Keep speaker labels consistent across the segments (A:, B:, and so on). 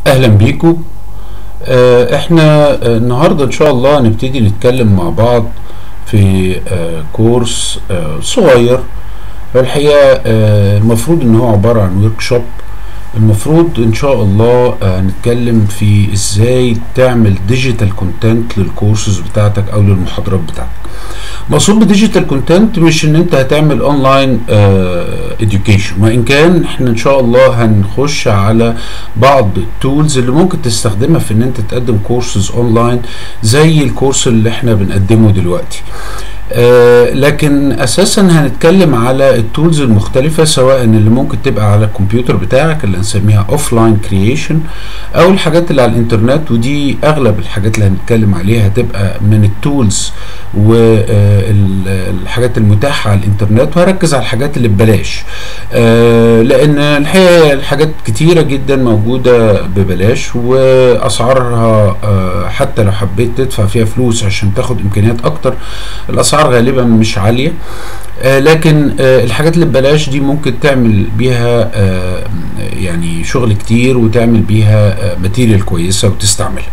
A: اهلا بيكم آه، احنا آه، النهارده ان شاء الله هنبتدي نتكلم مع بعض في آه، كورس آه، صغير الحقيقه آه، المفروض ان هو عباره عن ورك شوب المفروض ان شاء الله آه، هنتكلم في ازاي تعمل ديجيتال كونتنت للكورسز بتاعتك او للمحاضرات بتاعتك مقصود بديجيتال كونتنت مش ان انت هتعمل اونلاين اديوكيشن وان كان احنا ان شاء الله هنخش على بعض التولز اللي ممكن تستخدمها في ان انت تقدم كورسز اونلاين زي الكورس اللي احنا بنقدمه دلوقتي آه لكن اساسا هنتكلم على التولز المختلفه سواء اللي ممكن تبقى على الكمبيوتر بتاعك اللي هنسميها اوف لاين كرييشن او الحاجات اللي على الانترنت ودي اغلب الحاجات اللي هنتكلم عليها هتبقى من التولز والحاجات المتاحه على الانترنت وهركز على الحاجات اللي ببلاش آه لان الحقيقه الحاجات كتيره جدا موجوده ببلاش واسعارها آه حتى لو حبيت تدفع فيها فلوس عشان تاخد امكانيات اكتر الاسعار غالبا مش عاليه آه لكن آه الحاجات اللي ببلاش دي ممكن تعمل بيها آه يعني شغل كتير وتعمل بيها آه ماتيريال كويسه وتستعملها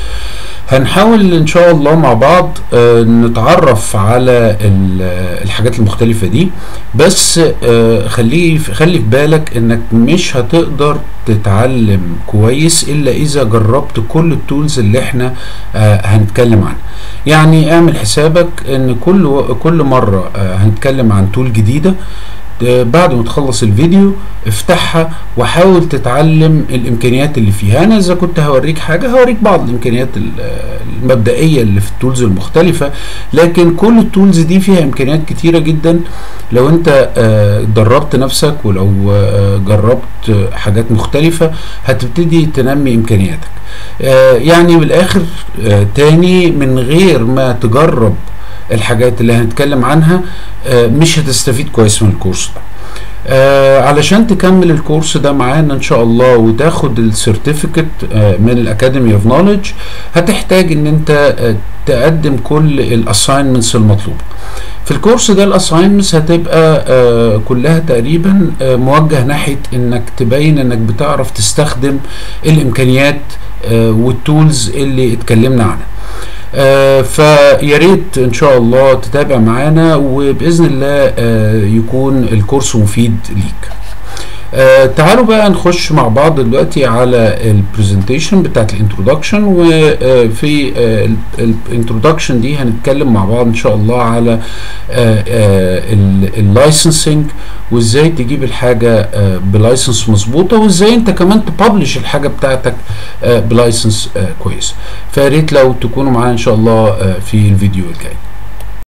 A: هنحاول ان شاء الله مع بعض آه نتعرف على الحاجات المختلفه دي بس آه خليه خلي في بالك انك مش هتقدر تتعلم كويس الا اذا جربت كل التولز اللي احنا آه هنتكلم عنها يعني اعمل حسابك ان كل كل مره هنتكلم عن تول جديده بعد ما تخلص الفيديو افتحها وحاول تتعلم الامكانيات اللي فيها انا اذا كنت هوريك حاجه هوريك بعض الامكانيات المبدئيه اللي في التولز المختلفه لكن كل التولز دي فيها امكانيات كتيره جدا لو انت دربت نفسك ولو جربت حاجات مختلفه هتبتدي تنمي امكانياتك يعني بالاخر تاني من غير ما تجرب الحاجات اللي هنتكلم عنها مش هتستفيد كويس من الكورس ده آه علشان تكمل الكورس ده معانا ان شاء الله وتاخد السيرتيفيكت آه من الاكاديمي اوف نوليدج هتحتاج ان انت آه تقدم كل الاساينمنتس المطلوبه في الكورس ده الاساينمنتس هتبقى آه كلها تقريبا آه موجه ناحيه انك تبين انك بتعرف تستخدم الامكانيات آه والتولز اللي اتكلمنا عنها آه فيا ريت ان شاء الله تتابع معانا وباذن الله آه يكون الكورس مفيد ليك آه تعالوا بقى نخش مع بعض دلوقتي على البرزنتيشن بتاعت الانترودكشن وفي الانترودكشن دي هنتكلم مع بعض ان شاء الله على اللايسنسنج وازاي تجيب الحاجه بلايسنس مظبوطه وازاي انت كمان تبلش الحاجه بتاعتك بلايسنس كويس فيا ريت لو تكونوا معانا ان شاء الله في الفيديو الجاي